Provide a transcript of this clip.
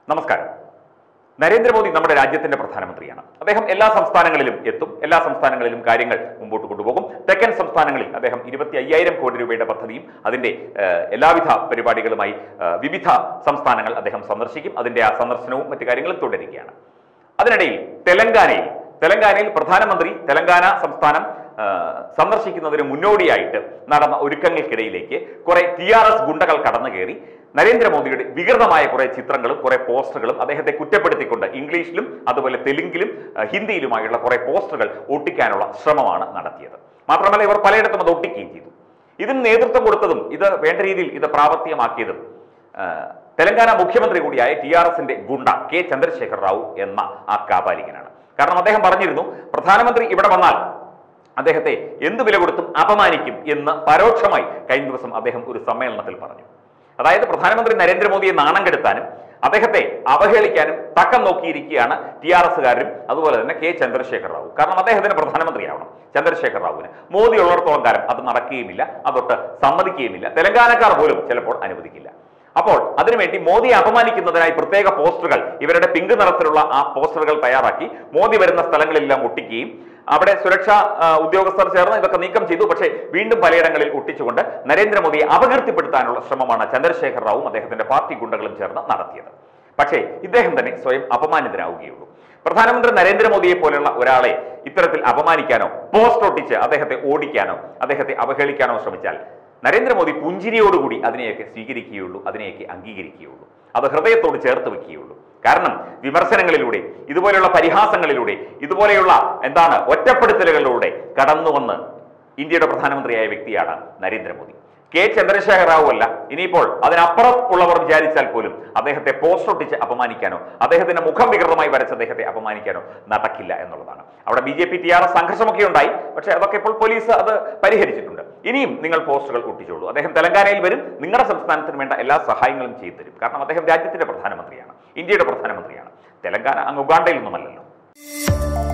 നമസ്കാരം നരേന്ദ്രമോദി നമ്മുടെ രാജ്യത്തിന്റെ പ്രധാനമന്ത്രിയാണ് അദ്ദേഹം എല്ലാ സംസ്ഥാനങ്ങളിലും എത്തും എല്ലാ സംസ്ഥാനങ്ങളിലും കാര്യങ്ങൾ മുമ്പോട്ട് കൊണ്ടുപോകും തെക്കൻ സംസ്ഥാനങ്ങളിൽ അദ്ദേഹം ഇരുപത്തി അയ്യായിരം കോടി രൂപയുടെ പദ്ധതിയും അതിന്റെ ഏഹ്, എല്ലാവിധ പരിപാടികളുമായി ഏഹ്, വിവിധ സംസ്ഥാനങ്ങൾ അദ്ദേഹം സന്ദർശിക്കും അതിന്റെ ആ സന്ദർശനവും മറ്റു കാര്യങ്ങളും തുടരുകയാണ് അതിനിടയിൽ തെലങ്കാനയിൽ തെലങ്കാനയിൽ പ്രധാനമന്ത്രി തെലങ്കാന സംസ്ഥാനം ആ, സന്ദർശിക്കുന്നതിന് മുന്നോടിയായിട്ട് നടന്ന ഒരുക്കങ്ങൾക്കിടയിലേക്ക് കുറെ ടി ആർ എസ് ഗുണ്ടകൾ കടന്നു കയറി നരേന്ദ്രമോദിയുടെ വികൃതമായ കുറെ ചിത്രങ്ങളും കുറെ പോസ്റ്ററുകളും അദ്ദേഹത്തെ കുറ്റപ്പെടുത്തിക്കൊണ്ട് ഇംഗ്ലീഷിലും അതുപോലെ തെലുങ്കിലും ആ, ഹിന്ദിയിലുമായുള്ള കുറെ പോസ്റ്ററുകൾ ഒട്ടിക്കാനുള്ള ശ്രമമാണ് നടത്തിയത് മാത്രമല്ല ഇവർ പലയിടത്തും അത് ഒട്ടിക്കുകയും ചെയ്തു ഇതിന് നേതൃത്വം കൊടുത്തതും ഇത് വേണ്ട രീതിയിൽ ഇത് പ്രാവർത്തികമാക്കിയതും ആ, തെലങ്കാന മുഖ്യമന്ത്രി കൂടിയായ ടി ആർ എസിന്റെ ഗുണ്ട കെ ചന്ദ്രശേഖർ റാവു എന്ന ആ കാപാലികനാണ് കാരണം അദ്ദേഹം പറഞ്ഞിരുന്നു പ്രധാനമന്ത്രി ഇവിടെ വന്നാൽ അദ്ദേഹത്തെ എന്ത് വില കൊടുത്തും അപമാനിക്കും എന്ന് പരോക്ഷമായി കഴിഞ്ഞ ദിവസം അദ്ദേഹം ഒരു സമ്മേളനത്തിൽ പറഞ്ഞു അതായത് പ്രധാനമന്ത്രി നരേന്ദ്രമോദിയെ നാണം കെടുത്താനും അദ്ദേഹത്തെ അവഹേളിക്കാനും തക്കം നോക്കിയിരിക്കുകയാണ് ടി ആർ എസുകാരും അതുപോലെ തന്നെ കെ ചന്ദ്രശേഖർ റാവു കാരണം അദ്ദേഹത്തിന് പ്രധാനമന്ത്രിയാവണം ചന്ദ്രശേഖർ റാവുവിന് മോദി ഉള്ളിടത്തോളം കാലം അത് നടക്കുകയുമില്ല അതൊട്ട് സമ്മതിക്കുകയുമില്ല തെലങ്കാനക്കാർ പോലും ചിലപ്പോൾ അനുവദിക്കില്ല അപ്പോൾ അതിനുവേണ്ടി മോദിയെ അപമാനിക്കുന്നതിനായി പ്രത്യേക പോസ്റ്ററുകൾ ഇവരുടെ പിങ്ക് നിറത്തിലുള്ള ആ പോസ്റ്ററുകൾ തയ്യാറാക്കി മോദി വരുന്ന സ്ഥലങ്ങളിലെല്ലാം ഒട്ടിക്കുകയും അവിടെ സുരക്ഷാ ആ, ഉദ്യോഗസ്ഥർ ചേർന്ന് ഇതൊക്കെ നീക്കം ചെയ്തു പക്ഷേ വീണ്ടും പലയിടങ്ങളിൽ ഒട്ടിച്ചുകൊണ്ട് നരേന്ദ്രമോദിയെ അപകീർത്തിപ്പെടുത്താനുള്ള ശ്രമമാണ് ചന്ദ്രശേഖർ റാവുവും അദ്ദേഹത്തിന്റെ പാർട്ടി ഗുണ്ടകളും ചേർന്ന് നടത്തിയത് പക്ഷേ ഇദ്ദേഹം തന്നെ സ്വയം അപമാനിതനാവുകയുള്ളൂ പ്രധാനമന്ത്രി നരേന്ദ്രമോദിയെ പോലെയുള്ള ഒരാളെ ഇത്തരത്തിൽ അപമാനിക്കാനോ പോസ്റ്റ് ഒട്ടിച്ച് അദ്ദേഹത്തെ ഓടിക്കാനോ അദ്ദേഹത്തെ അവഹേളിക്കാനോ ശ്രമിച്ചാൽ നരേന്ദ്രമോദി പുഞ്ചിരിയോടുകൂടി അതിനെയൊക്കെ സ്വീകരിക്കുകയുള്ളൂ അതിനെയൊക്കെ അംഗീകരിക്കുകയുള്ളൂ അത് ഹൃദയത്തോട് ചേർത്ത് വെക്കുകയുള്ളൂ കാരണം വിമർശനങ്ങളിലൂടെ ഇതുപോലെയുള്ള പരിഹാസങ്ങളിലൂടെ ഇതുപോലെയുള്ള എന്താണ് ഒറ്റപ്പെടുത്തലുകളിലൂടെ കടന്നു വന്ന് ഇന്ത്യയുടെ പ്രധാനമന്ത്രിയായ വ്യക്തിയാണ് നരേന്ദ്രമോദി കെ ചന്ദ്രശേഖർ റാവു അല്ല ഇനിയിപ്പോൾ അതിനപ്പുറം ഉള്ളവർ വിചാരിച്ചാൽ പോലും അദ്ദേഹത്തെ പോസ്റ്റ് ഒട്ടിച്ച് അപമാനിക്കാനോ അദ്ദേഹത്തിന്റെ മുഖം വികൃതമായി വരച്ച് അദ്ദേഹത്തെ അപമാനിക്കാനോ നടക്കില്ല എന്നുള്ളതാണ് അവിടെ B J P T R S സംഘർഷമൊക്കെ ഉണ്ടായി പക്ഷേ അതൊക്കെ ഇപ്പോൾ പോലീസ് അത് പരിഹരിച്ചിട്ടുണ്ട് ഇനിയും നിങ്ങൾ പോസ്റ്ററുകൾ ഒട്ടിച്ചോളൂ അദ്ദേഹം തെലങ്കാനയിൽ വരും നിങ്ങളുടെ സംസ്ഥാനത്തിന് വേണ്ട എല്ലാ സഹായങ്ങളും ചെയ്തു തരും കാരണം അദ്ദേഹം രാജ്യത്തിന്റെ പ്രധാനമന്ത്രിയാണ് ഇന്ത്യയുടെ പ്രധാനമന്ത്രിയാണ് തെലങ്കാന അങ്ങ് ഉഗാണ്ടയിൽ നിന്നുമല്ലല്ലോ